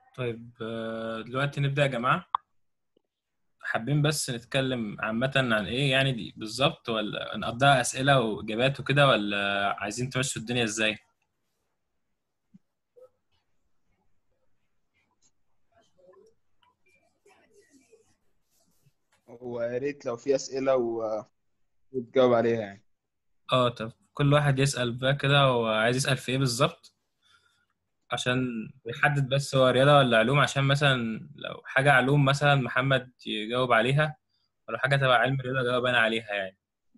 طيب آه، دلوقتي نبدأ يا جماعة حابين بس نتكلم عامة عن إيه يعني دي بالظبط ولا نقضيها أسئلة وإجابات وكده ولا عايزين تمشوا الدنيا إزاي؟ ويا ريت لو في أسئلة و- وتجاوب عليها يعني اه طب كل واحد يسأل بقى كده هو عايز يسأل في إيه بالظبط عشان يحدد بس هو رياضة ولا علوم عشان مثلا لو حاجة علوم مثلا محمد يجاوب عليها ولو حاجة تبع علم الرياضة أجاوب أنا عليها يعني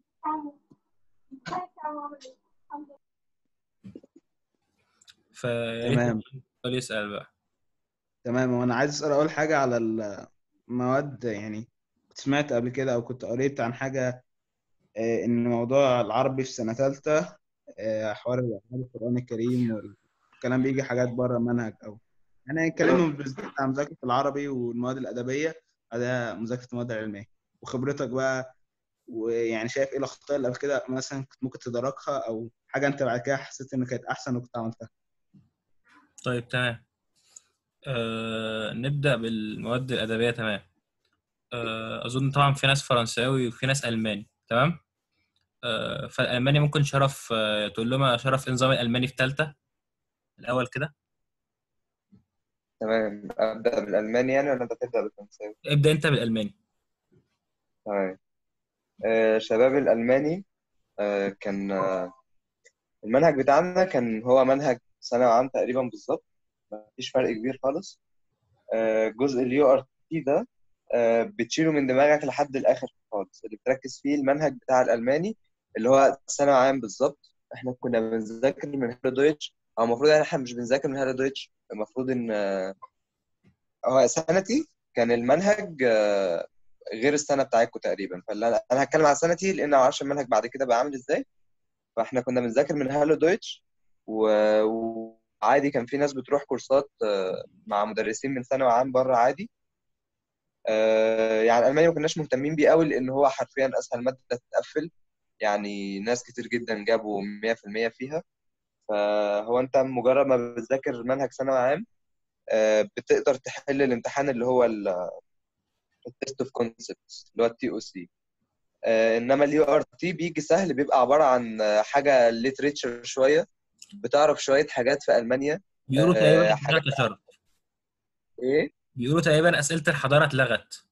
فيا ريت تمام الكل يسأل بقى تمام وأنا عايز أسأل أول حاجة على المواد يعني كنت سمعت قبل كده أو كنت قريت عن حاجة آه، إن موضوع العربي في سنة تالتة آه، حوار الإعلان القرآن الكريم والكلام بيجي حاجات بره المنهج أو يعني اتكلموا بالذات عن مذاكرة العربي والمواد الأدبية ده مذاكرة المواد العلمية وخبرتك بقى ويعني شايف ايه الاخطاء اللي قبل كده مثلا كنت ممكن تدركها او حاجه انت بعد كده حسيت ان كانت احسن وكنت عملتها طيب تمام آه نبدأ بالمواد الأدبية تمام آه أظن طبعا في ناس فرنساوي وفي ناس ألماني تمام آه فالألماني ممكن شرف آه تقول لهم يا شرف إيه نظام الألماني في تالتة الأول كده تمام أبدأ بالألماني يعني ولا أنت تبدأ بالفرنساوي؟ ابدأ أنت بالألماني تمام آه شباب الألماني آه كان آه المنهج بتاعنا كان هو منهج ثانوي عام تقريبا بالظبط مفيش فرق كبير خالص آه جزء اليو ار تي ده آه بتشيله من دماغك لحد الآخر خالص اللي بتركز فيه المنهج بتاع الألماني اللي هو ثانوي عام بالظبط احنا كنا بنذاكر من هالو دويتش أو المفروض يعني احنا مش بنذاكر من هالو دويتش المفروض إن آه، هو سنتي كان المنهج آه، غير السنه بتاعتكم تقريبا فانا انا أنا هتكلم على سنتي لان ما اعرفش المنهج بعد كده بقى عامل ازاي فاحنا كنا بنذاكر من هالو دويتش و- وعادي كان في ناس بتروح كورسات آه، مع مدرسين من ثانوي عام بره عادي آه، يعني الالماني ما كناش مهتمين بيه قوي لان هو حرفيا اسهل ماده تتقفل يعني ناس كتير جدا جابوا 100% فيها فهو انت مجرد ما بتذاكر منهج ثانوي عام آه، بتقدر تحل الامتحان اللي هو التيست اوف كونسبتس اللي هو التي او سي انما اليو ار تي بيجي سهل بيبقى عباره عن آه، حاجه ليتريتشر شويه بتعرف شويه حاجات في المانيا بيقولوا آه، تقريبا حاجات اتلغت يا شرف ايه بيقولوا تقريبا أسئلة الحضارة اتلغت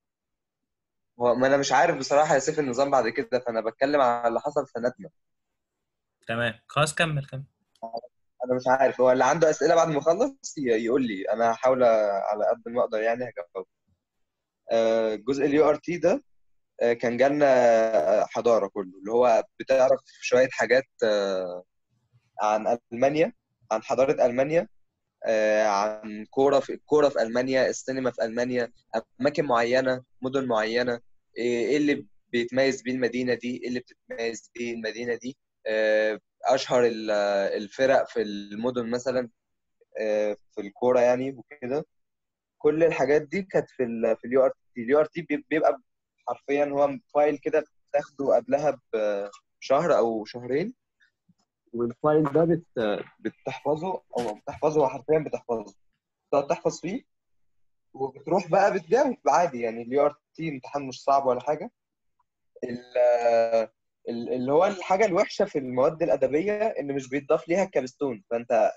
هو ما انا مش عارف بصراحه يا سيف النظام بعد كده فانا بتكلم على اللي حصل في سنتنا تمام خلاص كمل كمل انا مش عارف هو اللي عنده اسئله بعد ما اخلص ي- يقول لي انا هحاول على قد ما اقدر يعني هجاوب آه، جزء اليو ار تي ده آه، كان جالنا آه، حضاره كله اللي هو بتعرف شويه حاجات آه، عن المانيا عن حضاره المانيا آه، عن كوره في الكوره في المانيا السينما في المانيا اماكن معينه مدن معينه ايه إيه اللي بيتميز بيه المدينه دي ايه اللي بتتميز بيه المدينه دي آه، اشهر ال- الفرق في المدن مثلا آه، في الكوره يعني وكده كل الحاجات دي كانت في ال في اليو ار تي اليو ار تي بيبقى حرفيا هو فايل كده بتاخده قبلها بشهر او شهرين والفايل ده بت... بتحفظه او بتحفظه هو حرفيا بتحفظه تقعد تحفظ فيه وبتروح بقى بتجاوب عادي يعني اليو ار تي امتحان مش صعب ولا حاجه ال- ال- اللي هو الحاجه الوحشه في المواد الادبيه ان مش بيتضاف ليها الكابستون فانت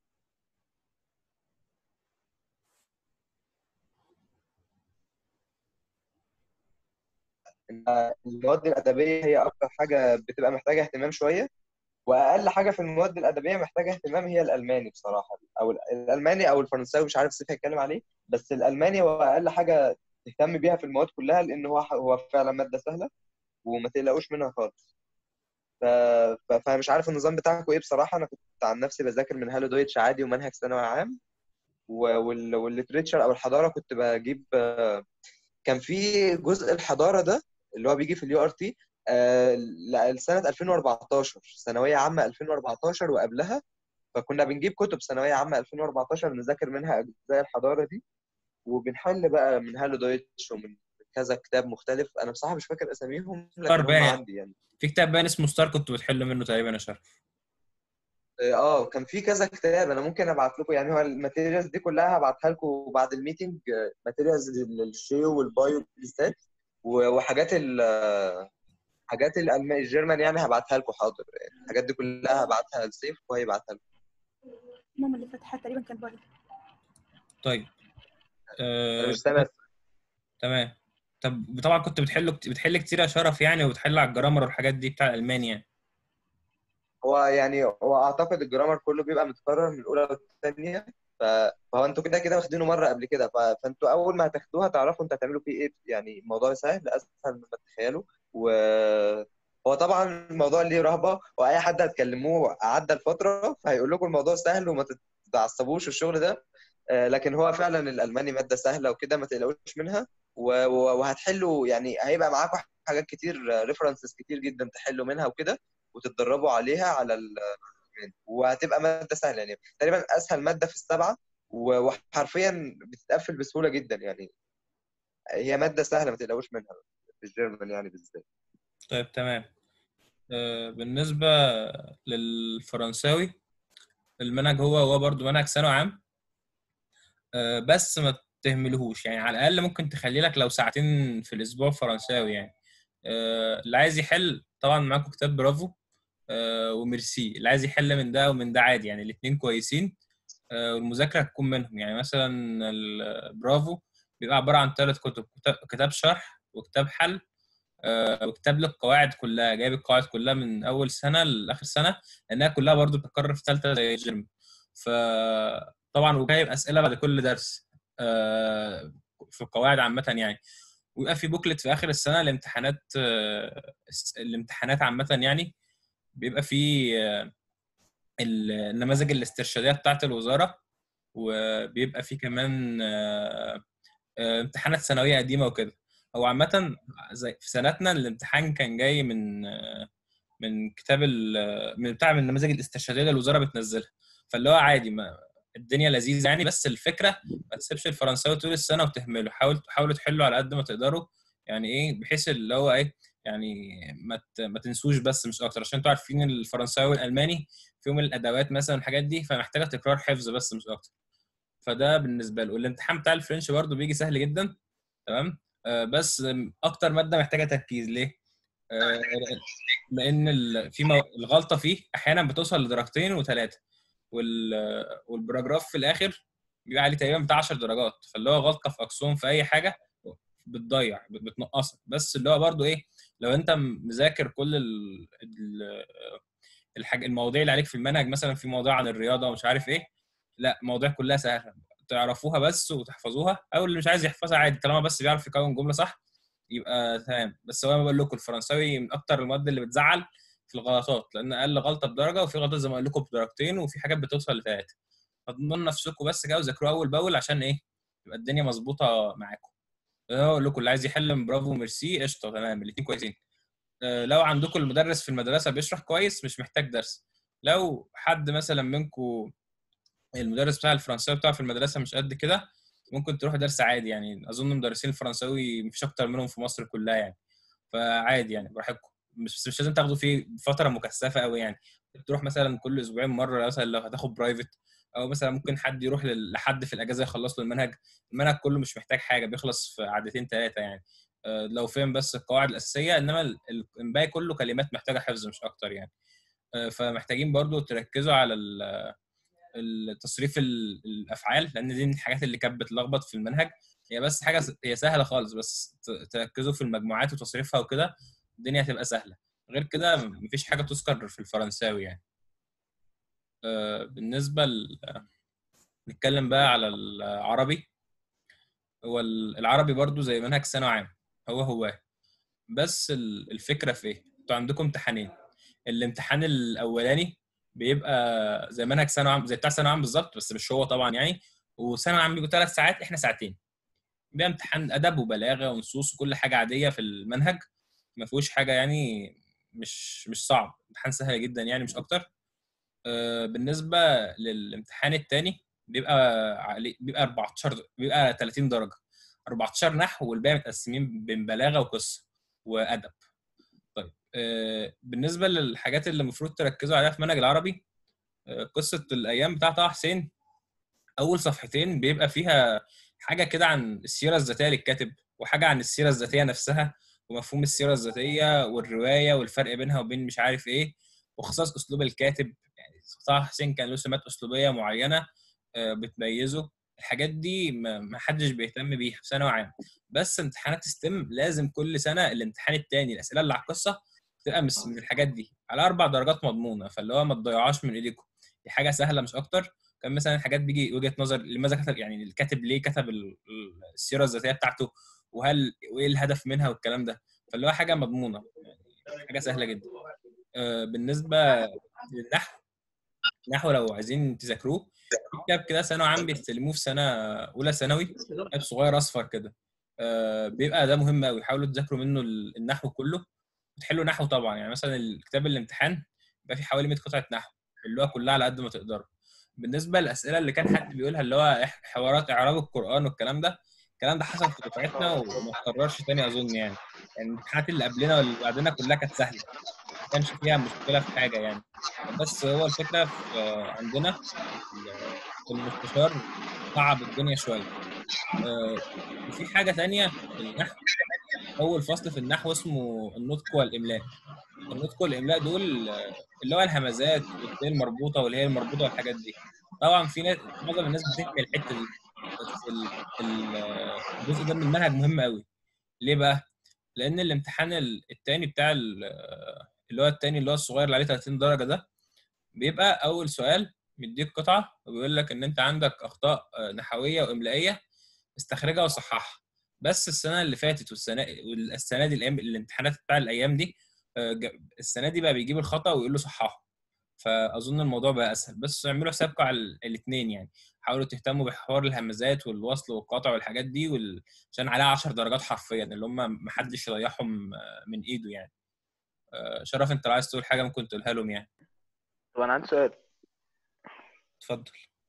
المواد الادبيه هي اكتر حاجه بتبقى محتاجه اهتمام شويه واقل حاجه في المواد الادبيه محتاجه اهتمام هي الالماني بصراحه او الالماني او الفرنساوي مش عارف سيف هيتكلم عليه بس الالماني هو اقل حاجه تهتم بيها في المواد كلها لان هو هو فعلا ماده سهله وما تقلقوش منها خالص ف... ف... فمش عارف النظام بتاعكم ايه بصراحه انا كنت عن نفسي بذاكر من هالو دويتش عادي ومنهج ثانوي عام و... وال... والليتريتشر او الحضاره كنت بجيب كان في جزء الحضاره ده اللي هو بيجي في اليو ار تي لسنه 2014 ثانويه عامه 2014 وقبلها فكنا بنجيب كتب ثانويه عامه 2014 نذاكر منها اجزاء الحضاره دي وبنحل بقى من هالو دويتش ومن كذا كتاب مختلف انا بصراحه مش فاكر اساميهم لكن هم باين. عندي يعني في كتاب باين اسمه ستار كنت بتحل منه تقريبا يا شرف اه كان في كذا كتاب انا ممكن ابعت لكم يعني هو الماتيريالز دي كلها هبعتها لكم بعد الميتنج ماتيريالز للشيو والبايو بالذات و- وحاجات ال حاجات الالمان الجيرمان يعني هبعتها لكم حاضر يعني الحاجات دي كلها هبعتها لسيف وهيبعتها لكم ماما اللي فتحت تقريبا كانت بره طيب انا آه، مش سامع تمام طب طبعا كنت بتحل بتحل كتير يا شرف يعني وبتحل على الجرامر والحاجات دي بتاع الالماني يعني هو يعني هو اعتقد الجرامر كله بيبقى متكرر من الاولى والثانيه ف... فهو انتوا كده كده واخدينه مره قبل كده ف... فانتوا اول ما هتاخدوها تعرفوا انتوا هتعملوا فيه ايه يعني الموضوع سهل اسهل مما تتخيلوا و هو طبعا الموضوع ليه رهبه واي حد هتكلموه عدى الفتره فهيقول لكم الموضوع سهل وما تتعصبوش الشغل ده آه، لكن هو فعلا الالماني ماده سهله وكده ما تقلقوش منها و- و- وهتحلوا يعني هيبقى معاكم حاجات كتير ريفرنسز كتير جدا تحلوا منها وكده وتتدربوا عليها على ال وهتبقى ماده سهله يعني تقريبا اسهل ماده في السبعه و- وحرفيا بتتقفل بسهوله جدا يعني هي ماده سهله ما تقلقوش منها في الجيرمان يعني بالذات طيب تمام آه، بالنسبة للفرنساوي المنهج هو هو برضو منهج ثانوي عام آه، بس ما تهملهوش يعني على الأقل ممكن تخلي لك لو ساعتين في الأسبوع فرنساوي يعني آه، اللي عايز يحل طبعا معاكم كتاب برافو آه، وميرسي اللي عايز يحل من ده ومن ده عادي يعني الاتنين كويسين آه، والمذاكرة هتكون منهم يعني مثلا البرافو بيبقى عبارة عن ثلاث كتب كتاب- كتاب شرح وكتاب حل آه، وكتاب للقواعد كلها جايب القواعد كلها من اول سنه لاخر سنه لانها كلها برضو بتتكرر في ثالثه زي الجيم فطبعا وجايب اسئله بعد كل درس آه، في القواعد عامه يعني ويبقى في بوكلت في اخر السنه الامتحانات آه، الس- الامتحانات عامه يعني بيبقى في آه، النماذج الاسترشاديه بتاعت الوزاره وبيبقى في كمان آه، آه، امتحانات ثانويه قديمه وكده هو عامة زي في سنتنا الامتحان كان جاي من من كتاب ال- من بتاع من النماذج الاستشهادية اللي الوزارة بتنزلها فاللي هو عادي ما الدنيا لذيذة يعني بس الفكرة ما تسيبش الفرنساوي طول السنة وتهمله حاول حاولوا تحلوا على قد ما تقدروا يعني ايه بحيث اللي هو ايه يعني ما ت- ما تنسوش بس مش اكتر عشان انتوا عارفين الفرنساوي والالماني فيهم الادوات مثلا الحاجات دي فمحتاجه تكرار حفظ بس مش اكتر فده بالنسبه له والامتحان بتاع الفرنش برضو بيجي سهل جدا تمام آه، بس اكتر ماده محتاجه تركيز ليه آه، لان ال- في مو- الغلطه فيه احيانا بتوصل لدرجتين وثلاثه والبراجراف في الاخر بيبقى عليه تقريبا بتاع 10 درجات فاللي هو غلطه في اقسام في اي حاجه بتضيع بت- بتنقصك بس اللي هو برضو ايه لو انت مذاكر كل ال... ال... الحاجة المواضيع اللي عليك في المنهج مثلا في مواضيع عن الرياضه ومش عارف ايه لا مواضيع كلها سهله تعرفوها بس وتحفظوها او اللي مش عايز يحفظها عادي طالما بس بيعرف يكون جمله صح يبقى تمام بس هو انا بقول لكم الفرنساوي من اكتر المواد اللي بتزعل في الغلطات لان اقل غلطه بدرجه وفي غلطات زي ما قلت لكم بدرجتين وفي حاجات بتوصل لثلاثه فضمنوا نفسكم بس كده وذاكروها اول باول عشان ايه تبقى الدنيا مظبوطه معاكم انا اقول لكم اللي عايز يحل من برافو وميرسي قشطه تمام الاثنين كويسين آه، لو عندكم المدرس في المدرسه بيشرح كويس مش محتاج درس لو حد مثلا منكم المدرس بتاع الفرنساوي بتاعه في المدرسه مش قد كده ممكن تروح درس عادي يعني اظن مدرسين الفرنساوي مفيش اكتر منهم في مصر كلها يعني فعادي يعني براحتكم مش مش لازم تاخدوا فيه فتره مكثفه قوي يعني تروح مثلا كل اسبوعين مره مثلا لو هتاخد برايفت او مثلا ممكن حد يروح لل- لحد في الاجازه يخلص له المنهج المنهج كله مش محتاج حاجه بيخلص في قعدتين ثلاثه يعني آه، لو فهم بس القواعد الاساسيه انما ال- ال- الباقي كله كلمات محتاجه حفظ مش اكتر يعني آه، فمحتاجين برضو تركزوا على ال- التصريف ال- الافعال لان دي من الحاجات اللي كانت بتلخبط في المنهج هي بس حاجه س- هي سهله خالص بس ت- تركزوا في المجموعات وتصريفها وكده الدنيا هتبقى سهله غير كده مفيش حاجه تذكر في الفرنساوي يعني آه، بالنسبه ل... نتكلم بقى على العربي هو ال- العربي برضو زي منهج ثانوي عام هو هو بس ال- الفكره في ايه انتوا عندكم امتحانين الامتحان الاولاني بيبقى زي منهج ثانوي عام زي بتاع ثانوي عام بالظبط بس مش هو طبعا يعني وثانوي عام بيبقوا ثلاث ساعات احنا ساعتين بيبقى امتحان ادب وبلاغه ونصوص وكل حاجه عاديه في المنهج ما فيهوش حاجه يعني مش مش صعب امتحان سهل جدا يعني مش اكتر آه، بالنسبه للامتحان الثاني بيبقى عليه بيبقى 14 بيبقى 30 درجه 14 نحو والباقي متقسمين بين بلاغه وقصه وادب طيب آه، بالنسبه للحاجات اللي المفروض تركزوا عليها في منهج العربي آه، قصه الايام بتاعه طه حسين اول صفحتين بيبقى فيها حاجه كده عن السيره الذاتيه للكاتب وحاجه عن السيره الذاتيه نفسها ومفهوم السيره الذاتيه والروايه والفرق بينها وبين مش عارف ايه وخصائص اسلوب الكاتب يعني طه حسين كان له سمات اسلوبيه معينه آه، بتميزه الحاجات دي ما ما حدش بيهتم بيها في ثانوي عام بس امتحانات ستيم لازم كل سنه الامتحان التاني الاسئله اللي على القصه تبقى مس- من الحاجات دي على اربع درجات مضمونه فاللي هو ما تضيعوش من ايديكم دي حاجه سهله مش اكتر كان مثلا حاجات بيجي وجهه نظر لماذا كتب يعني الكاتب ليه كتب ال- ال- السيره الذاتيه بتاعته وهل وايه الهدف منها والكلام ده فاللي هو حاجه مضمونه يعني حاجه سهله جدا آه، بالنسبه للنحو النحو لو عايزين تذاكروه في كتاب كده ثانوي عام بيستلموه في سنه اولى ثانوي كتاب صغير اصفر كده آه، بيبقى ده مهم قوي حاولوا تذاكروا منه ال- النحو كله وتحلوا نحو طبعا يعني مثلا الكتاب الامتحان بيبقى فيه حوالي 100 قطعه نحو حلوها كلها على قد ما تقدروا بالنسبه للاسئله اللي كان حد بيقولها اللي هو إح- حوارات اعراب القران والكلام ده الكلام ده حصل في دفعتنا وما اتكررش تاني اظن يعني يعني الامتحانات اللي قبلنا واللي بعدنا كلها كانت سهله ما كانش فيها مشكله في حاجه يعني بس هو الفكره في آه، عندنا في المستشار صعب الدنيا شويه آه، وفي حاجه تانية في النحو اول فصل في النحو اسمه النطق والاملاء النطق والاملاء دول آه، اللي هو الهمزات والتاء المربوطه والهي المربوطه والحاجات دي طبعا في ناس معظم الناس بتهمل الحته دي بس ال- ال- آه، الجزء ده من المنهج مهم قوي ليه بقى لان الامتحان ال- التاني بتاع ال- آه، اللي هو التاني اللي هو الصغير اللي عليه 30 درجه ده بيبقى اول سؤال مديك قطعه وبيقول لك ان انت عندك اخطاء آه، نحويه واملائيه استخرجها وصححها بس السنه اللي فاتت والسنه والسنه دي الأيام الامتحانات بتاع الايام دي آه، ج- السنه دي بقى بيجيب الخطا ويقول له صححه فاظن الموضوع بقى اسهل بس اعملوا حسابكم على الاثنين يعني حاولوا تهتموا بحوار الهمزات والوصل والقطع والحاجات دي وال... عشان عليها 10 درجات حرفيا اللي هم محدش يضيعهم آه، من ايده يعني آه، شرف انت لو عايز تقول حاجه ممكن تقولها لهم يعني طب انا عندي سؤال اتفضل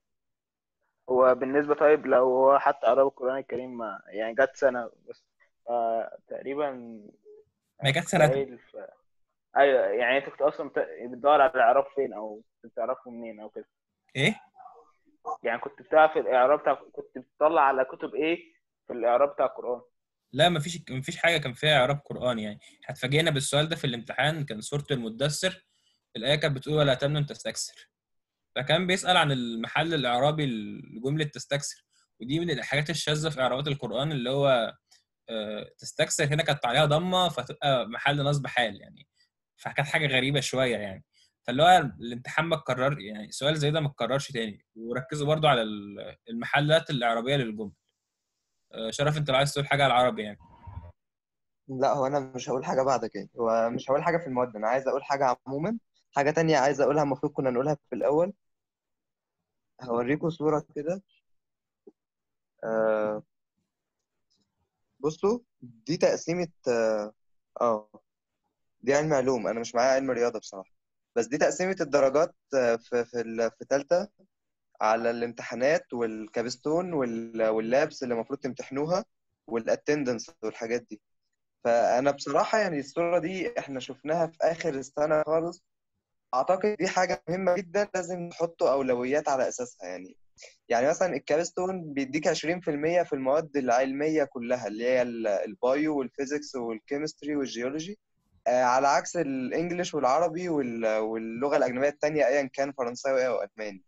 هو بالنسبة طيب لو هو حتى قرأ القرآن الكريم ما يعني جت سنة بس تقريبا ما جت سنه قايل في... ايوه يعني انت كنت اصلا بت- بتدور على الاعراب فين او بتعرفه منين او كده ايه يعني كنت بتعرف الاعراب بتاع كنت بتطلع على كتب ايه في الاعراب بتاع القرآن لا مفيش مفيش حاجه كان فيها اعراب قران يعني هتفاجئنا بالسؤال ده في الامتحان كان سوره المدثر الايه كانت بتقول ولا تمنن تستكثر فكان بيسال عن المحل الاعرابي لجمله تستكثر ودي من الحاجات الشاذه في اعرابات القران اللي هو آه، تستكثر هنا كانت عليها ضمه فتبقى محل نصب حال يعني فكانت حاجه غريبه شويه يعني فاللي هو الامتحان ما اتكرر يعني سؤال زي ده ما اتكررش تاني وركزوا برضو على ال- المحلات الاعرابيه للجمل آه، شرف انت لو عايز تقول حاجه على العربي يعني لا هو انا مش هقول حاجه بعدك يعني هو مش هقول حاجه في المواد انا عايز اقول حاجه عموما حاجه تانية عايز اقولها المفروض كنا نقولها في الاول هوريكم صوره كده آه بصوا دي تقسيمه اه آه، دي علم علوم انا مش معايا علم رياضه بصراحه بس دي تقسيمه الدرجات آه، في في ال- في ثالثه على الامتحانات والكابستون وال- واللابس اللي المفروض تمتحنوها والاتندنس والحاجات دي فانا بصراحه يعني الصوره دي احنا شفناها في اخر السنه خالص اعتقد دي حاجه مهمه جدا لازم نحط اولويات على اساسها يعني يعني مثلا الكابستون بيديك 20% في المواد العلميه كلها اللي هي ال- البايو والفيزيكس والكيمستري والجيولوجي آه، على عكس الانجليش والعربي وال- واللغه الاجنبيه التانيه ايا كان فرنساوي او الماني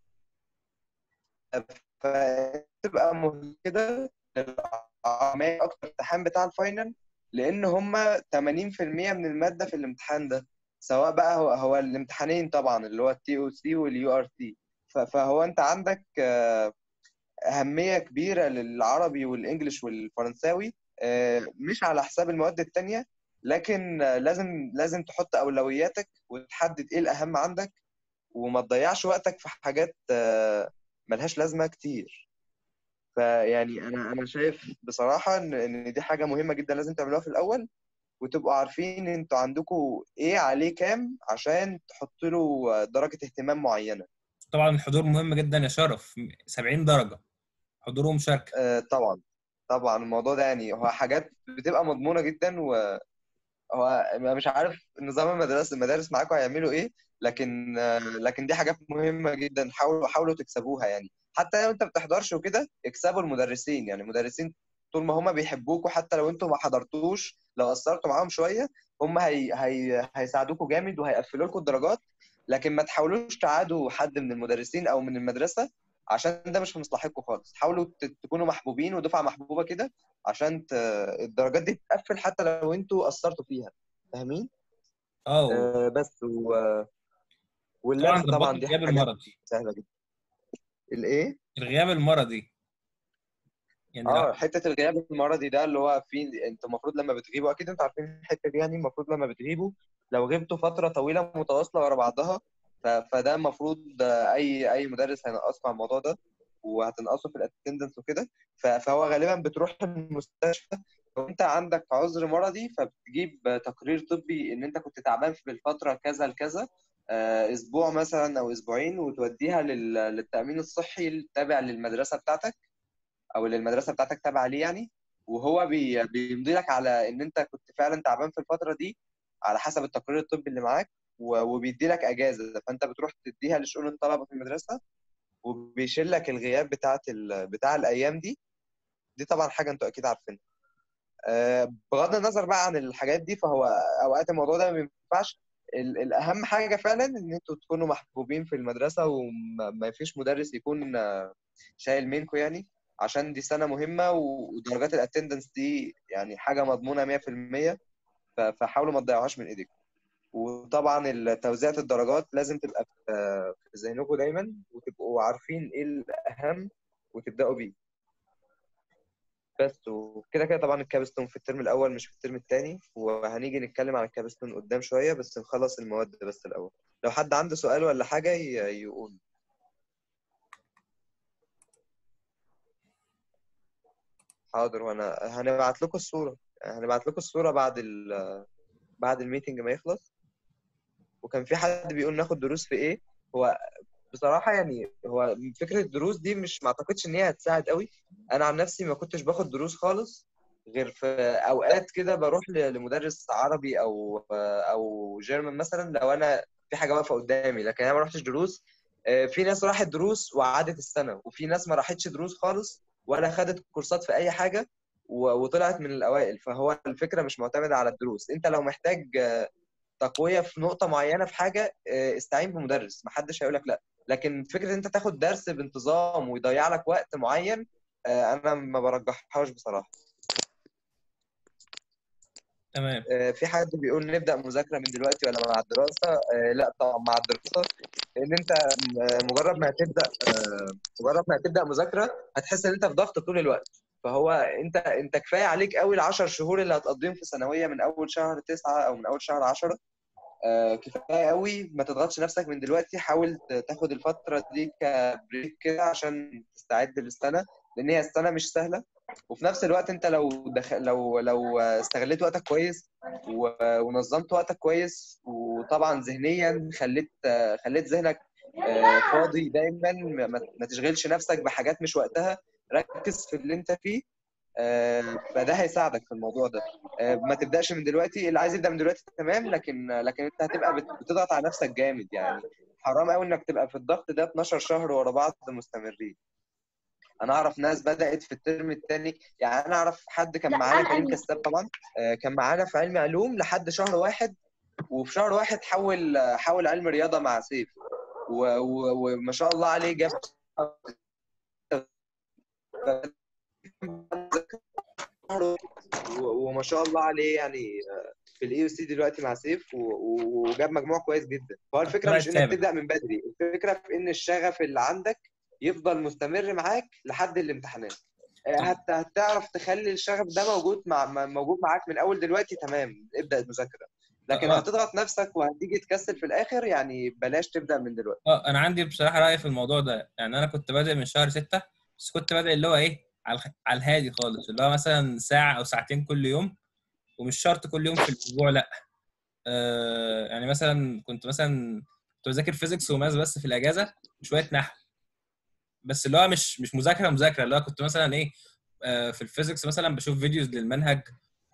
فتبقى مفيده للعاميه اكتر الامتحان بتاع الفاينل لان هم 80% من الماده في الامتحان ده سواء بقى هو هو الامتحانين طبعا اللي هو التي او سي واليو ار تي فهو انت عندك آه، اهميه كبيره للعربي والانجليش والفرنساوي آه، مش على حساب المواد التانيه لكن آه، لازم لازم تحط اولوياتك وتحدد ايه الاهم عندك وما تضيعش وقتك في حاجات آه، ملهاش لازمه كتير فيعني انا انا شايف بصراحه ان ان دي حاجه مهمه جدا لازم تعملوها في الاول وتبقوا عارفين انتوا عندكم ايه عليه كام عشان تحطوا له درجه اهتمام معينه طبعا الحضور مهم جدا يا شرف 70 درجه حضور ومشاركه آه، طبعا طبعا الموضوع ده يعني هو حاجات بتبقى مضمونه جدا و... هو مش عارف نظام المدارس المدارس معاكم هيعملوا ايه لكن آه، لكن دي حاجات مهمة جدا حاولوا حاولوا تكسبوها يعني حتى لو انت ما بتحضرش وكده اكسبوا المدرسين يعني المدرسين طول ما هم بيحبوكوا حتى لو انتوا ما حضرتوش لو قصرتوا معاهم شوية هم هي هي هيساعدوكوا جامد وهيقفلوا لكم الدرجات لكن ما تحاولوش تعادوا حد من المدرسين او من المدرسة عشان ده مش في مصلحتكم خالص حاولوا ت- تكونوا محبوبين ودفعة محبوبة كده عشان ت... الدرجات دي تتقفل حتى لو انتوا قصرتوا فيها فاهمين؟ اه آه بس و... طبعا واللف ظبطوا طبعا دي الغياب حاجة المرضي سهلة جدا الايه؟ الغياب المرضي يعني اه لا حتة الغياب المرضي ده اللي هو في انتوا المفروض لما بتغيبوا اكيد انتوا عارفين الحتة دي يعني المفروض لما بتغيبوا لو غبتوا فترة طويلة متواصلة ورا بعضها ف... فده المفروض آه، اي اي مدرس هينقصكم على الموضوع ده وهتنقصوا في الاتندنس وكده ف... فهو غالبا بتروح المستشفى لو انت عندك عذر مرضي فبتجيب تقرير طبي ان انت كنت تعبان في الفترة كذا لكذا آه، اسبوع مثلا او اسبوعين وتوديها لل... للتأمين الصحي التابع للمدرسة بتاعتك او اللي المدرسه بتاعتك تابعه ليه يعني وهو بي بيمضي لك على ان انت كنت فعلا تعبان في الفتره دي على حسب التقرير الطبي اللي معاك و- وبيدي لك اجازه فانت بتروح تديها لشؤون الطلبه في المدرسه وبيشيل لك الغياب بتاعت ال... بتاع الايام دي دي طبعا حاجه انتوا اكيد عارفينها آه، بغض النظر بقى عن الحاجات دي فهو اوقات الموضوع ده ما بينفعش ال- الاهم حاجه فعلا ان انتوا تكونوا محبوبين في المدرسه وما ما فيش مدرس يكون آه، شايل منكم يعني عشان دي سنه مهمه و- ودرجات الاتندنس دي يعني حاجه مضمونه 100% ف- فحاولوا ما تضيعوهاش من ايديكم وطبعا ال- توزيعة الدرجات لازم تبقى في في ذهنكم دايما وتبقوا عارفين ايه الاهم وتبداوا بيه بس وكده كده طبعا الكابستون في الترم الاول مش في الترم الثاني وهنيجي نتكلم عن الكابستون قدام شويه بس نخلص المواد بس الاول لو حد عنده سؤال ولا حاجه ي- يقول حاضر وانا هنبعت لكم الصوره هنبعت لكم الصوره بعد ال بعد الميتنج ما يخلص وكان في حد بيقول ناخد دروس في ايه هو بصراحه يعني هو فكره الدروس دي مش ما اعتقدش ان هي هتساعد قوي انا عن نفسي ما كنتش باخد دروس خالص غير في اوقات كده بروح ل- لمدرس عربي او او جيرمان مثلا لو انا في حاجه واقفه قدامي لكن انا ما رحتش دروس آه، في ناس راحت دروس وعادت السنه وفي ناس ما راحتش دروس خالص ولا خدت كورسات في اي حاجه و- وطلعت من الاوائل فهو الفكره مش معتمده على الدروس انت لو محتاج آه، تقويه في نقطه معينه في حاجه آه، استعين بمدرس محدش هيقول لك لا لكن فكره انت تاخد درس بانتظام ويضيع لك وقت معين آه، انا ما برجحهاش بصراحه تمام آه، في حد بيقول نبدا مذاكره من دلوقتي ولا مع الدراسه آه، لا طبعا مع الدراسه لان انت م- مجرد ما هتبدا آه، مجرد ما هتبدا مذاكره هتحس ان انت في ضغط طول الوقت فهو انت انت كفايه عليك قوي العشر شهور اللي هتقضيهم في ثانويه من اول شهر تسعة او من اول شهر عشرة آه، كفايه قوي ما تضغطش نفسك من دلوقتي حاول ت- تاخد الفتره دي كبريك كده عشان تستعد للسنه لان هي السنه مش سهله وفي نفس الوقت انت لو دخل لو لو استغليت وقتك كويس و- ونظمت وقتك كويس وطبعا ذهنيا خليت خليت ذهنك آه، فاضي دايما ما ما تشغلش نفسك بحاجات مش وقتها ركز في اللي انت فيه آه، فده هيساعدك في الموضوع ده آه، ما تبداش من دلوقتي اللي عايز يبدا من دلوقتي تمام لكن لكن انت هتبقى بت- بتضغط على نفسك جامد يعني حرام قوي انك تبقى في الضغط ده 12 شهر ورا بعض مستمرين انا اعرف ناس بدات في الترم الثاني يعني انا اعرف حد كان لا، معانا أنا كريم علمي. كساب طبعا آه، كان معانا في علم علوم لحد شهر واحد وفي شهر واحد حول حول علم رياضه مع سيف و- و- وما شاء الله عليه جاب و- وما شاء الله عليه يعني آه، في الاي سي دلوقتي مع سيف و- و- وجاب مجموع كويس جدا فهو الفكره طلع مش انك السابع. تبدا من بدري الفكره في ان الشغف اللي عندك يفضل مستمر معاك لحد الامتحانات آه، هت- هتعرف تخلي الشغف ده موجود مع م- موجود معاك من اول دلوقتي تمام ابدا المذاكره لكن آه. هتضغط نفسك وهتيجي تكسل في الاخر يعني بلاش تبدا من دلوقتي اه انا عندي بصراحه راي في الموضوع ده يعني انا كنت بادئ من شهر ستة بس كنت بادئ اللي هو ايه على الخ- على الهادي خالص اللي هو مثلا ساعه او ساعتين كل يوم ومش شرط كل يوم في الاسبوع لا آه يعني مثلا كنت مثلا كنت بذاكر فيزيكس وماث بس في الاجازه وشويه نحو بس اللي هو مش مش مذاكره مذاكره اللي هو كنت مثلا ايه آه في الفيزيكس مثلا بشوف فيديوز للمنهج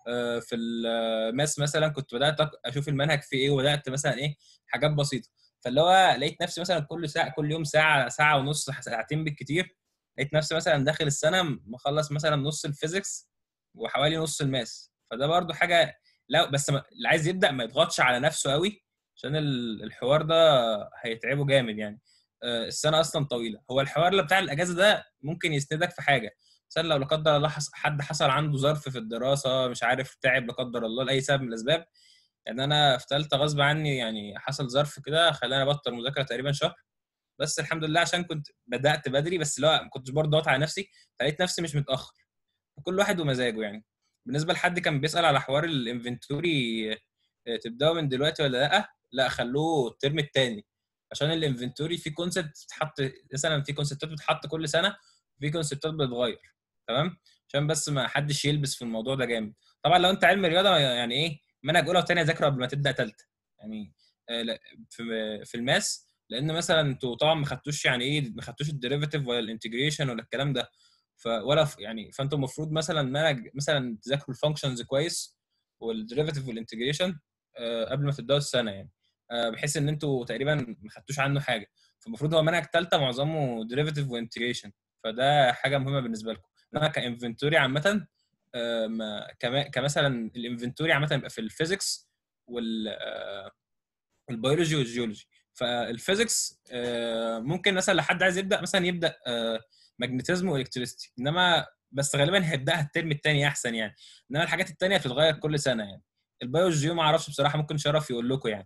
آه، في الماس مثلا كنت بدات أق- اشوف المنهج فيه ايه وبدات مثلا ايه حاجات بسيطه فاللي هو لقيت نفسي مثلا كل ساعه كل يوم ساعه ساعه ونص ساعتين بالكتير لقيت نفسي مثلا داخل السنه مخلص مثلا نص الفيزيكس وحوالي نص الماس فده برضو حاجه لا بس ما- اللي عايز يبدا ما يضغطش على نفسه قوي عشان ال- الحوار ده هيتعبه جامد يعني آه، السنه اصلا طويله هو الحوار اللي بتاع الاجازه ده ممكن يسندك في حاجه مثلا لو لا قدر الله حص- حد حصل عنده ظرف في الدراسه مش عارف تعب لا قدر الله لاي سبب من الاسباب يعني انا في ثالثه غصب عني يعني حصل ظرف كده خلاني ابطل مذاكره تقريبا شهر بس الحمد لله عشان كنت بدات بدري بس لا ما كنتش برضه ضاغط على نفسي فلقيت نفسي مش متاخر كل واحد ومزاجه يعني بالنسبه لحد كان بيسال على حوار الانفنتوري آه، تبداوا من دلوقتي ولا لا لا خلوه الترم الثاني عشان الانفنتوري في كونسبت بتتحط مثلا في كونسبتات بتتحط كل سنه في كونسبتات بتتغير تمام عشان بس ما حدش يلبس في الموضوع ده جامد طبعا لو انت علم رياضه يعني ايه منهج اولى وثانيه ذاكره قبل ما تبدا ثالثه يعني آه، لا، في في الماس لان مثلا انتوا طبعا ما خدتوش يعني ايه ما خدتوش الديريفيتيف ولا الانتجريشن ولا الكلام ده ف ولا ف- يعني فانتوا المفروض مثلا منهج مثلا تذاكروا الفانكشنز كويس والديريفيتيف والانتجريشن قبل ما تبداوا السنه يعني آه، بحيث ان انتوا تقريبا ما خدتوش عنه حاجه فالمفروض هو منهج ثالثه معظمه ديريفيتيف وانتجريشن فده حاجه مهمه بالنسبه لكم انما كانفنتوري عامه آه، ما- كما- كمثلا الانفنتوري عامه يبقى في الفيزيكس وال آه، البيولوجي والجيولوجي فالفيزيكس آه، ممكن مثلا لحد عايز يبدا مثلا يبدا ماجنتيزم والكتريستي انما بس غالبا هيبداها الترم الثاني احسن يعني انما الحاجات الثانيه بتتغير كل سنه يعني البيولوجي ما اعرفش بصراحه ممكن شرف يقول لكم يعني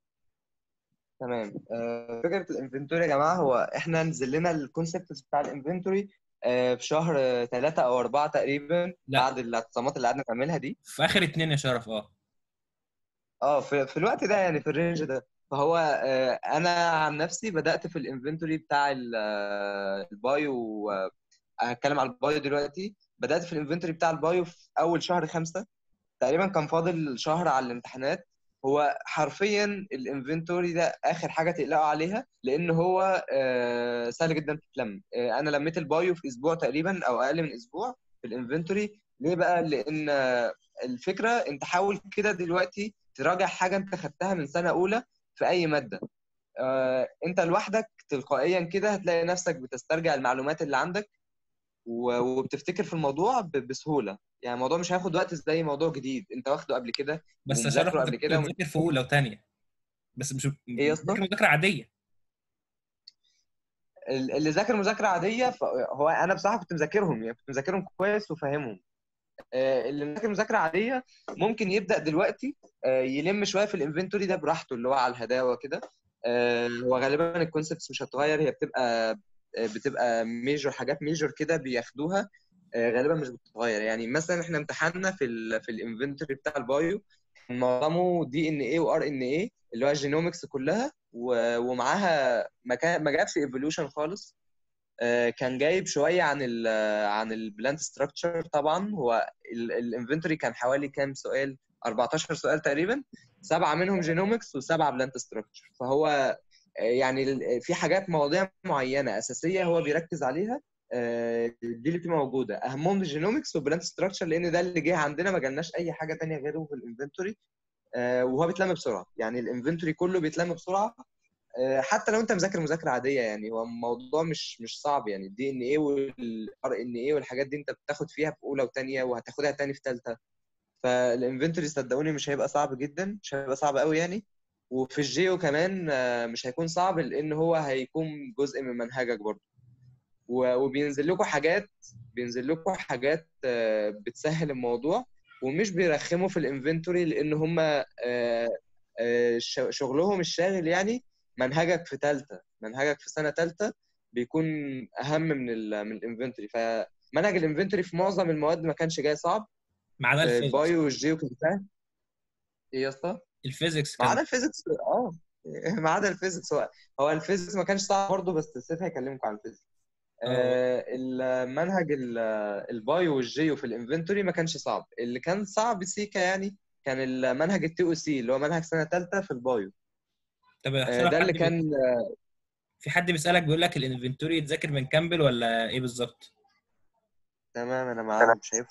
تمام آه، فكره الانفنتوري يا جماعه هو احنا نزل لنا الكونسبت بتاع الانفنتوري في شهر ثلاثة او أربعة تقريبا لا. بعد الاعتصامات اللي قعدنا نعملها دي في اخر اتنين يا شرف اه اه في, في الوقت ده يعني في الرينج ده فهو آه، انا عن نفسي بدات في الانفنتوري بتاع ال- آه، البايو آه، هتكلم على البايو دلوقتي بدات في الانفنتوري بتاع البايو في اول شهر خمسة تقريبا كان فاضل شهر على الامتحانات هو حرفيا الانفنتوري ده اخر حاجه تقلقوا عليها لان هو آه، سهل جدا تتلم آه، انا لميت البايو في اسبوع تقريبا او اقل من اسبوع في الانفنتوري ليه بقى لان آه، الفكره انت حاول كده دلوقتي تراجع حاجه انت خدتها من سنه اولى في اي ماده آه، انت لوحدك تلقائيا كده هتلاقي نفسك بتسترجع المعلومات اللي عندك و- وبتفتكر في الموضوع ب- بسهوله يعني الموضوع مش هياخد وقت زي موضوع جديد انت واخده قبل كده بس يا ومذاكره شرف انت قبل كنت كده بتذاكر في اولى وثانيه بس مش ايه يا اسطى؟ بتذاكر مذاكره عاديه ال- اللي ذاكر مذاكره عاديه فهو انا بصراحه كنت مذاكرهم يعني كنت مذاكرهم كويس وفاهمهم آه، اللي مذاكر مذاكره عاديه ممكن يبدا دلوقتي آه، يلم شويه في الانفنتوري ده براحته اللي هو على الهداوه كده آه، هو غالبا الكونسبتس مش هتتغير هي بتبقى آه، بتبقى ميجور حاجات ميجور كده بياخدوها آه، غالبا مش بتتغير يعني مثلا احنا امتحاننا في ال في الانفنتوري بتاع البايو كان معظمه دي ان اي وار ان اي اللي هو الجينومكس كلها و- ومعاها ما كان ما جابش ايفولوشن خالص آه، كان جايب شويه عن ال عن البلانت ستراكشر طبعا هو الانفنتوري كان حوالي كام سؤال 14 سؤال تقريبا سبعه منهم جينومكس وسبعه بلانت ستراكشر فهو آه، يعني ال- في حاجات مواضيع معينه اساسيه هو بيركز عليها آه، دي اللي بتبقى موجوده اهمهم الجينومكس والبلانت ستراكشر لان ده اللي جه عندنا ما جالناش اي حاجه تانية غيره في الانفنتوري آه، وهو بيتلم بسرعه يعني الانفنتوري كله بيتلم بسرعه آه، حتى لو انت مذاكر مذاكره عاديه يعني هو الموضوع مش مش صعب يعني الدي ان ايه والار ان ايه والحاجات دي انت بتاخد فيها في اولى وثانيه وهتاخدها تاني في ثالثه فالانفنتوري صدقوني مش هيبقى صعب جدا مش هيبقى صعب قوي يعني وفي الجيو كمان آه، مش هيكون صعب لان هو هيكون جزء من منهجك برضه و- وبينزل لكم حاجات بينزل لكم حاجات آه، بتسهل الموضوع ومش بيرخموا في الانفنتوري لان هم آه، آه، ش- شغلهم الشاغل يعني منهجك في ثالثه منهجك في سنه ثالثه بيكون اهم من ال من الانفنتوري فمنهج الانفنتوري في معظم المواد ما كانش جاي صعب ما عدا آه، الفيزيكس البايو والجيو كان سهل ايه يا اسطى؟ الفيزيكس ما كان عدا الفيزيكس اه ما عدا الفيزيكس هو هو الفيزيكس ما كانش صعب برضه بس سيف هيكلمكم عن الفيزيكس آه، المنهج ال- البايو والجيو في الانفنتوري ما كانش صعب اللي كان صعب سيكا يعني كان المنهج التي او سي اللي هو منهج سنه ثالثه في البايو طب يا آه، شرف ده اللي حد بي- كان في حد بيسالك بيقول لك الانفنتوري يتذاكر من كامبل ولا ايه بالظبط تمام انا معاهم شايفهم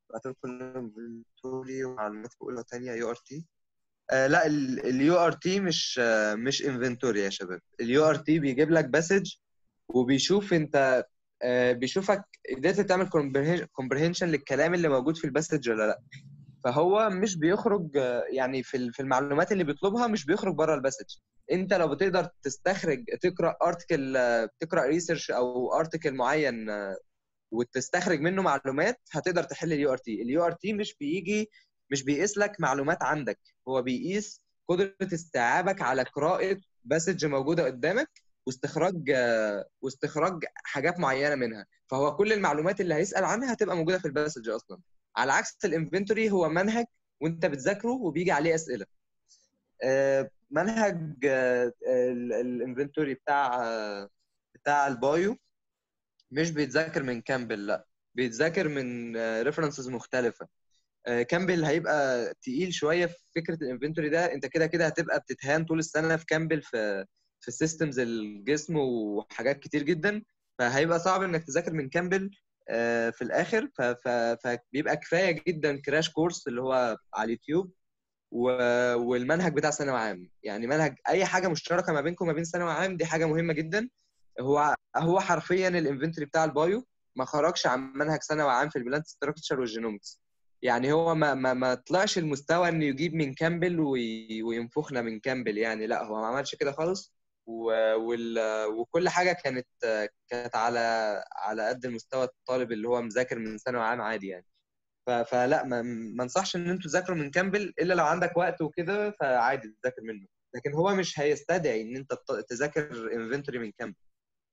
بعت لكم انفنتوري ومعلومات في اولى وثانيه يو ار تي لا اليو ار تي مش آه، مش انفنتوري يا شباب اليو ار تي بيجيب لك مسج وبيشوف انت آه، بيشوفك قدرت تعمل كومبريهنشن للكلام اللي موجود في الباسج ولا لا فهو مش بيخرج آه، يعني في ال- في المعلومات اللي بيطلبها مش بيخرج بره الباسج انت لو بتقدر تستخرج تقرا ارتكل تقرا ريسيرش او ارتكل معين آه، وتستخرج منه معلومات هتقدر تحل اليو ار تي اليو ار تي مش بيجي مش بيقيس لك معلومات عندك هو بيقيس قدرة استيعابك على قراءة باسج موجودة قدامك واستخراج آه، واستخراج حاجات معينة منها فهو كل المعلومات اللي هيسأل عنها هتبقى موجودة في الباسج أصلا على عكس الانفنتوري هو منهج وانت بتذاكره وبيجي عليه أسئلة آه، منهج الانفنتوري بتاع آه، بتاع البايو مش بيتذاكر من كامبل لا بيتذاكر من ريفرنسز مختلفة آه، كامبل هيبقى تقيل شويه في فكره الانفنتوري ده انت كده كده هتبقى بتتهان طول السنه في كامبل في في سيستمز الجسم وحاجات كتير جدا فهيبقى صعب انك تذاكر من كامبل آه، في الاخر ف- ف- فبيبقى كفايه جدا كراش كورس اللي هو على اليوتيوب و- والمنهج بتاع ثانوي عام يعني منهج اي حاجه مشتركه ما بينكم وما بين ثانوي عام دي حاجه مهمه جدا هو هو حرفيا الانفنتوري بتاع البايو ما خرجش عن منهج ثانوي عام في البلانت ستراكشر والجينومكس يعني هو ما ما ما طلعش المستوى انه يجيب من كامبل وي- وينفخنا من كامبل يعني لا هو ما عملش كده خالص و- وال وكل حاجه كانت كانت على على قد المستوى الطالب اللي هو مذاكر من ثانوي عام عادي يعني ف- فلا ما ما انصحش ان انتوا تذاكروا من كامبل الا لو عندك وقت وكده فعادي تذاكر منه لكن هو مش هيستدعي ان انت ت- تذاكر انفنتوري من كامبل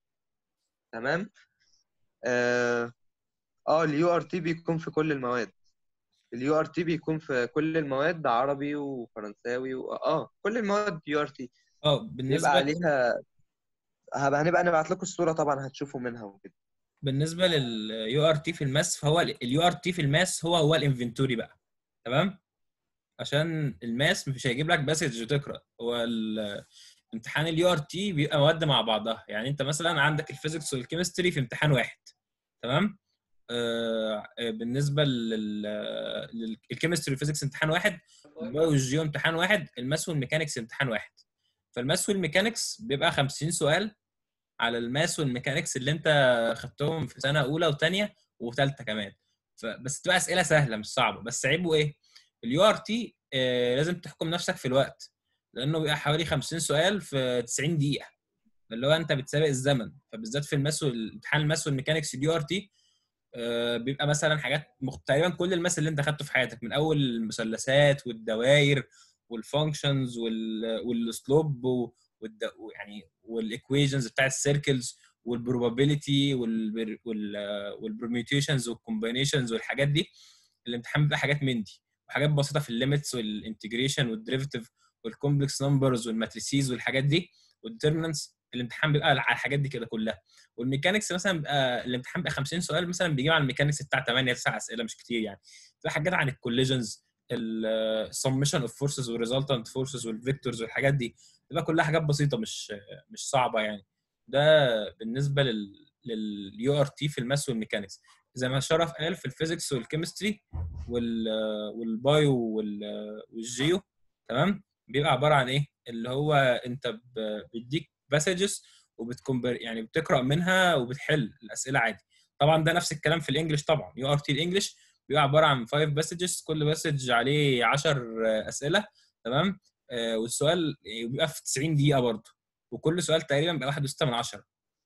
تمام اه اه اليو ار تي بيكون في كل المواد اليو ار تي بيكون في كل المواد عربي وفرنساوي و... اه كل المواد يو ار تي اه بيبقى بالنسبه عليها هبقى هنبقى نبعت لكم الصوره طبعا هتشوفوا منها وكده بالنسبه لليو ار تي في الماس فهو اليو ار تي في الماس هو هو الانفنتوري بقى تمام عشان الماس مش هيجيب لك باسج وتقرا هو ال- امتحان اليو ار تي بيبقى مواد مع بعضها يعني انت مثلا عندك الفيزيكس والكيمستري في امتحان واحد تمام آه آه، بالنسبه للكيمستري والفيزيكس امتحان واحد البايو والجيو امتحان واحد الماس والميكانكس امتحان واحد فالماس والميكانكس بيبقى 50 سؤال على الماس والميكانكس اللي انت خدتهم في سنه اولى وثانيه وثالثه كمان فبس تبقى اسئله سهله مش صعبه بس عيبه ايه اليو ار تي لازم تحكم نفسك في الوقت لانه بيبقى حوالي 50 سؤال في 90 دقيقه اللي هو انت بتسابق الزمن فبالذات في الماس والامتحان الماس والميكانكس اليو ار تي بيبقى مثلا حاجات مخ... تقريبا كل الماس اللي انت خدته في حياتك من اول المثلثات والدوائر والفانكشنز وال... والسلوب و... والد... يعني والايكويشنز بتاع السيركلز والبروبابيلتي وال... وال... والبرميوتيشنز والكومبينيشنز والحاجات دي الامتحان بيبقى حاجات من دي وحاجات بسيطه في الليميتس والانتجريشن والديريفيتيف والكومبلكس نمبرز والماتريسيز والحاجات دي والديترمنتس الامتحان بيبقى على الحاجات دي كده كلها والميكانكس مثلا بيبقى الامتحان بيبقى 50 سؤال مثلا بيجيب على الميكانكس بتاع 8 9 اسئله مش كتير يعني في حاجات عن الكوليجنز السمشن اوف فورسز والريزلتنت فورسز والفيكتورز والحاجات دي بتبقى كلها حاجات بسيطه مش مش صعبه يعني ده بالنسبه لل لليو ار تي في الماس والميكانكس زي ما شرف قال في الفيزيكس والكيمستري وال والبايو وال- والجيو تمام بيبقى عباره عن ايه اللي هو انت ب- بيديك باسجز وبتكمبر يعني بتقرا منها وبتحل الاسئله عادي طبعا ده نفس الكلام في الانجليش طبعا يو ار تي الانجليش بيبقى عباره عن 5 باسجز كل باسج عليه 10 اسئله تمام آه والسؤال بيبقى في 90 دقيقه برضه وكل سؤال تقريبا بيبقى 1.6 من 10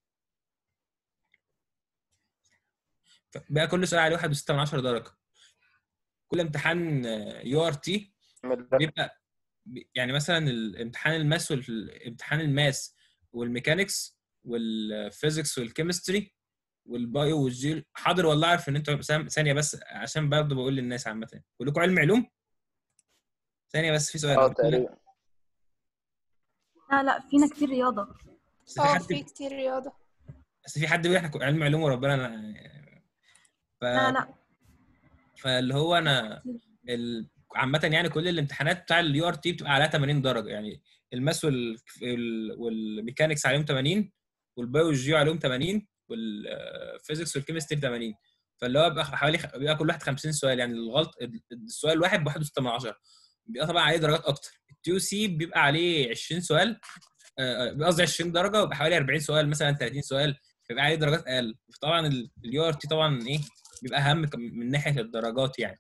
بقى كل سؤال عليه 1.6 من 10 درجه كل امتحان يو ار تي بيبقى يعني مثلا الامتحان الماس والامتحان الماس والميكانكس والفيزيكس والكيمستري والبايو والجيل حاضر والله عارف ان انتوا سام- ثانيه بس عشان برضه بقول للناس عامه كلكم علم علوم ثانيه بس في سؤال اه تقريبا لا لا فينا كتير رياضة بس في اه حد في كتير رياضة بس في حد بيقول احنا علم علوم وربنا أنا... ف... لا لا فاللي هو انا ال... عامة يعني كل الامتحانات بتاع اليو ار تي بتبقى عليها 80 درجة يعني الماس وال... وال... والميكانكس عليهم 80 والبايو والجيو عليهم 80 والفيزيكس والكيمستري 80 فاللي هو بيبقى حوالي بيبقى كل واحد 50 سؤال يعني الغلط السؤال الواحد ب 1.6 من 10 بيبقى طبعا عليه درجات اكتر التيو سي بيبقى عليه 20 سؤال آه، آه، قصدي 20 درجه ويبقى حوالي 40 سؤال مثلا 30 سؤال بيبقى عليه درجات اقل طبعا اليو ار تي طبعا ايه بيبقى اهم ك- من ناحيه الدرجات يعني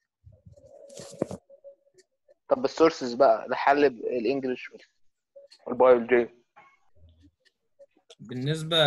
طب السورسز بقى لحل الانجليش والبيولوجي بالنسبه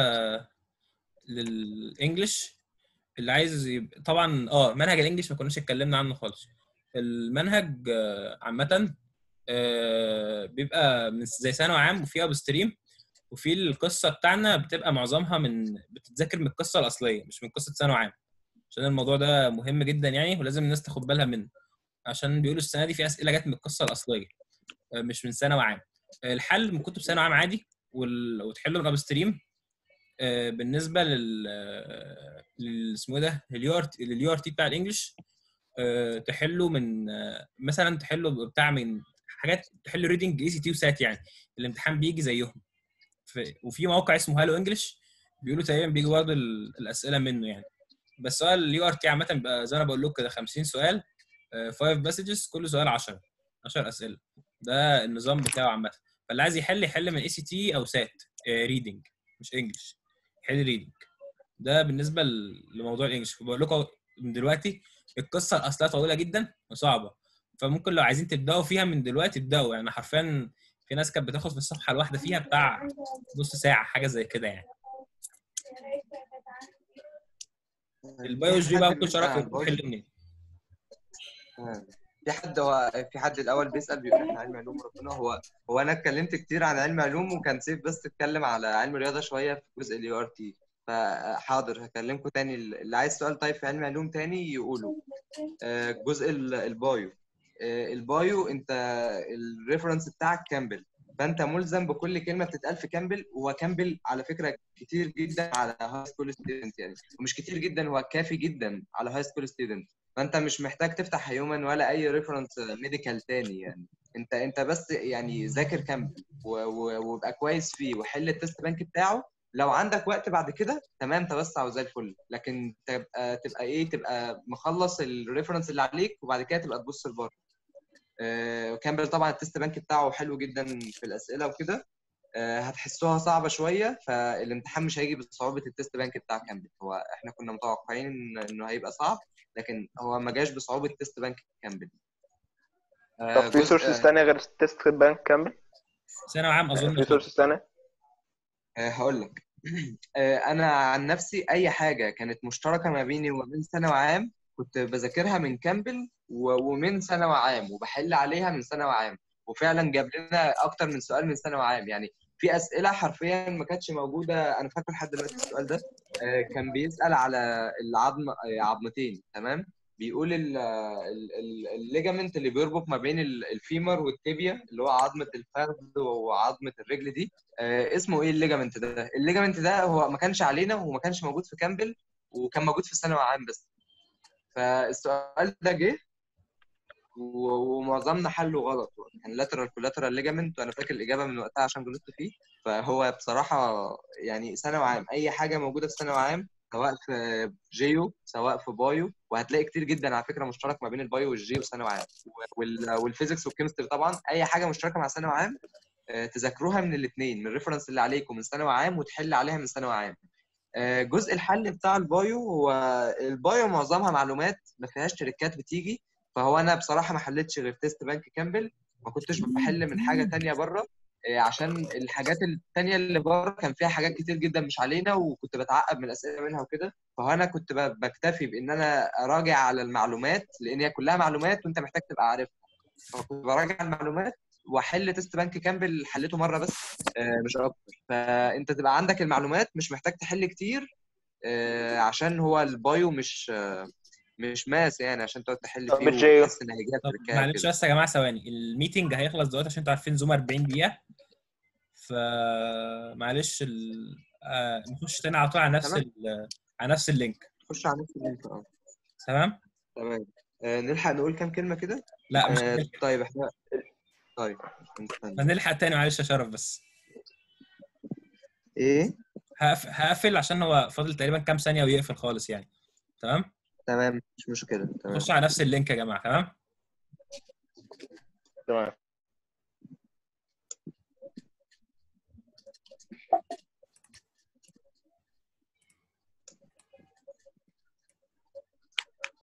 للانجليش اللي عايز يبقى طبعا اه منهج الانجليش ما كناش اتكلمنا عنه خالص المنهج آه، عامه آه، بيبقى من زي ثانوي عام وفي اب ستريم وفي القصه بتاعنا بتبقى معظمها من بتتذاكر من القصه الاصليه مش من قصه ثانوي عام عشان الموضوع ده مهم جدا يعني ولازم الناس تاخد بالها منه عشان بيقولوا السنه دي في اسئله جت من القصه الاصليه آه، مش من ثانوي عام آه، الحل من كتب ثانوي عام عادي وال... وتحله من اب ستريم آه، بالنسبه لل آه، لل- اسمه ايه ده اليو ار اليو ار تي بتاع الانجليش آه، تحله من آه، مثلا تحله بتاع من حاجات تحل ريدنج اي سي تي وسات يعني الامتحان بيجي زيهم في وفي موقع اسمه هالو انجلش بيقولوا تقريبا بيجي برضه ال- الاسئله منه يعني بس سؤال اليو ار تي عامه بيبقى زي ما أنا بقول لكم كده 50 سؤال 5 مسجز كل سؤال 10 10 اسئله ده النظام بتاعه عامه فاللي عايز يحل يحل من اي سي تي او سات ريدنج مش انجلش يحل ريدنج ده بالنسبه ل- لموضوع الانجليش بقول لكم من دلوقتي القصه الاصليه طويله جدا وصعبه فممكن لو عايزين تبداوا فيها من دلوقتي ابداوا يعني حرفيا في ناس كانت بتاخد في الصفحه الواحده فيها بتاع نص ساعه حاجه زي كده يعني البيولوجي بقى ممكن بيسأل شرح عن البيولوجي. يحل منين تمام. في حد هو في حد الاول بيسال بيقول احنا علم علوم ربنا هو هو انا اتكلمت كتير عن علم علوم وكان سيف بس اتكلم على علم رياضه شويه في جزء اليو ار تي فحاضر هكلمكم تاني اللي عايز سؤال طيب في علم علوم تاني يقوله آه، جزء ال- البايو آه، البايو انت الريفرنس بتاعك كامبل فانت ملزم بكل كلمه بتتقال في كامبل وهو كامبل على فكره كتير جدا على هاي سكول ستودنت يعني ومش كتير جدا هو كافي جدا على هاي سكول ستودنت فانت مش محتاج تفتح هيومن ولا اي ريفرنس ميديكال تاني يعني انت انت بس يعني ذاكر كامبل و- و- وابقى كويس فيه وحل التست بانك بتاعه لو عندك وقت بعد كده تمام توسع وزي الفل لكن تبقى تبقى ايه تبقى مخلص الريفرنس اللي عليك وبعد كده تبقى تبص لبره آه، كامبل طبعا التست بانك بتاعه حلو جدا في الاسئله وكده آه، هتحسوها صعبه شويه فالامتحان مش هيجي بصعوبه التست بانك بتاع كامبل هو احنا كنا متوقعين إن- انه هيبقى صعب لكن هو ما جاش بصعوبه تست بانك كامبل آه، طب في جزء- سورسز تانية غير تيست بانك كامل ثانوي عام اظن في سورسز تانية آه، هقول لك آه، انا عن نفسي اي حاجه كانت مشتركه ما بيني وما بين ثانوي عام كنت بذاكرها من كامبل و- ومن ثانوي عام وبحل عليها من ثانوي عام وفعلا جاب لنا اكتر من سؤال من ثانوي عام يعني في اسئله حرفيا ما كانتش موجوده انا فاكر لحد دلوقتي السؤال ده آه، كان بيسال على العظم آه، عظمتين تمام بيقول ال- ال- ال- الليجامنت اللي بيربط ما بين ال- الفيمر والتibia اللي هو عظمه الفخذ وعظمه الرجل دي آه، اسمه ايه الليجامنت ده الليجامنت ده هو ما كانش علينا وما كانش موجود في كامبل وكان موجود في الثانوي العام بس فالسؤال ده جه و- ومعظمنا حله غلط كان لاترال كولاترال ليجامنت وانا فاكر الاجابه من وقتها عشان غلطت فيه فهو بصراحه يعني ثانوي عام اي حاجه موجوده في ثانوي عام سواء في جيو سواء في بايو وهتلاقي كتير جدا على فكره مشترك ما بين البايو والجيو ثانوي عام وال- والفيزيكس والكيمستري طبعا اي حاجه مشتركه مع ثانوي عام آه، تذاكروها من الاثنين من الريفرنس اللي عليكم من ثانوي عام وتحل عليها من ثانوي عام آه، جزء الحل بتاع البايو هو البايو معظمها معلومات ما فيهاش تريكات بتيجي فهو انا بصراحه ما حلتش غير تيست بانك كامبل ما كنتش بحل من حاجه تانية بره آه، عشان الحاجات التانية اللي بره كان فيها حاجات كتير جدا مش علينا وكنت بتعقب من الاسئله منها وكده فهو انا كنت ب- بكتفي بان انا اراجع على المعلومات لان هي كلها معلومات وانت محتاج تبقى عارفها فكنت براجع المعلومات واحل تيست بانك كامبل حليته مره بس آه، مش اكتر فانت تبقى عندك المعلومات مش محتاج تحل كتير آه، عشان هو البايو مش آه، مش ماس يعني عشان تقعد تحل طب فيه الجيو؟ وتحس ان هيجيلك طب تركات معلش كده بس يا جماعه ثواني الميتنج هيخلص دلوقتي عشان انتوا عارفين زوم 40 دقيقه فمعلش ال... آه نخش تاني على طول على نفس تمام. ال... على نفس اللينك خش على نفس اللينك اه تمام تمام آه، نلحق نقول كام كلمه كده لا مش آه، هنلحق. طيب احنا طيب استنى. هنلحق تاني معلش يا شرف بس ايه هقف- هقفل عشان هو فاضل تقريبا كام ثانيه ويقفل خالص يعني تمام تمام مش مشكلة تمام خشوا على نفس اللينك يا جماعه تمام تمام